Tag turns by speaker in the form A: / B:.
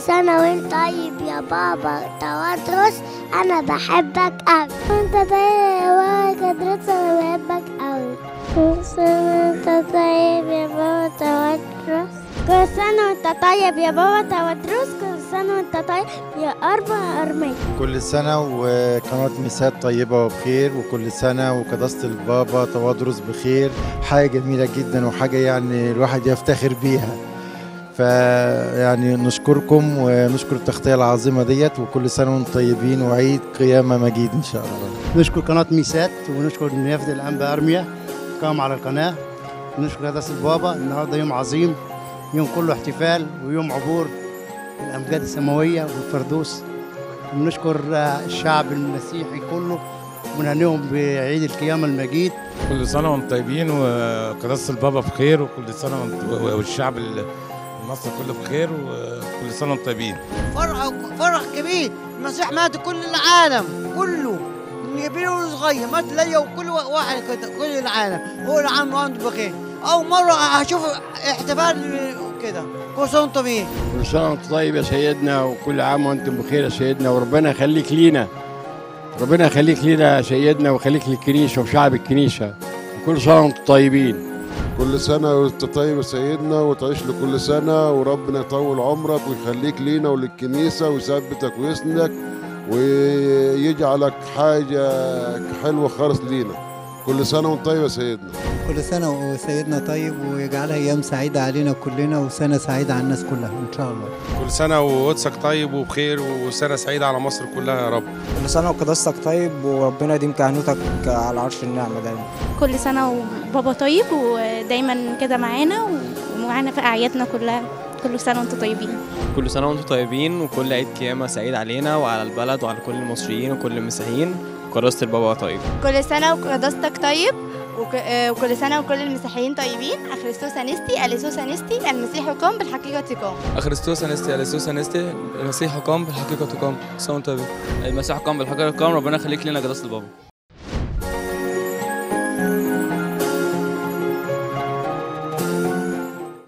A: كل سنة وانت طيب يا بابا توادرس أنا بحبك أوي وانت طيب يا بابا تدرس أنا بحبك أوي كل سنة وانت طيب يا بابا توادرس كل سنة وانت طيب يا بابا توادرس كل سنة وانت طيب يا أربع أرمية
B: كل سنة وقناة ميسات طيبة وبخير وكل سنة وقداسة البابا توادرس بخير حاجة جميلة جدا وحاجة يعني الواحد يفتخر بيها فيعني نشكركم ونشكر التغطية العظيمة ديت وكل سنة وانتم طيبين وعيد قيامة مجيد إن شاء الله
C: نشكر قناة ميسات ونشكر نيافة الأنبا أرميا قام على القناة ونشكر قداسة البابا النهارده يوم عظيم يوم كله احتفال ويوم عبور الأمجاد السماوية والفردوس ونشكر آه، الشعب المسيحي كله ونهنيهم بعيد القيامة المجيد
D: كل سنة وانتم طيبين وقداسة البابا بخير وكل سنة وانت- والشعب المصري كله بخير وكل سنة وانتم طيبين
E: فرح فرح كبير المسيح مات كل العالم كله من كبير وصغير مات ليا وكل واحد كده كل العالم هو العام وانتم بخير اول مره هشوف احتفال كده كل سنه وانتم طيبين
F: كل سنة وانت طيب يا سيدنا وكل عام وانتم بخير يا سيدنا وربنا يخليك لينا ربنا يخليك لينا يا سيدنا ويخليك للكنيسة وشعب الكنيسة وكل سنة وانتم طيبين
G: كل سنة وانت طيب يا سيدنا وتعيش لكل سنة وربنا يطول عمرك ويخليك لينا وللكنيسة ويثبتك ويسندك ويجعلك حاجة حلوة خالص لينا كل سنة وانت طيب يا سيدنا
H: كل سنة وسيدنا طيب ويجعلها أيام سعيدة علينا كلنا وسنة سعيدة على الناس كلها إن شاء الله
I: كل سنة وقدسك طيب وبخير وسنة سعيدة على مصر كلها يا رب
J: كل سنة وقداستك طيب وربنا يديم كهنوتك على عرش النعمة دايما
K: كل سنة وبابا طيب ودايما كده معانا ومعانا في أعيادنا كلها كل سنة وانتم طيبين
L: كل سنة وانتم طيبين وكل عيد قيامة سعيد علينا وعلى البلد وعلى كل المصريين وكل المسيحيين وقداسة البابا طيب
M: كل سنة وقداستك طيب وك... آه، وكل سنة وكل المسيحيين طيبين أخريستوس أنستي أليسوس أنستي المسيح قام بالحقيقة قام
L: أخريستوس أنستي أليسوس أنستي المسيح قام بالحقيقة قام سنة وانتم طيبين المسيح قام بالحقيقة قام ربنا يخليك لنا قداسة البابا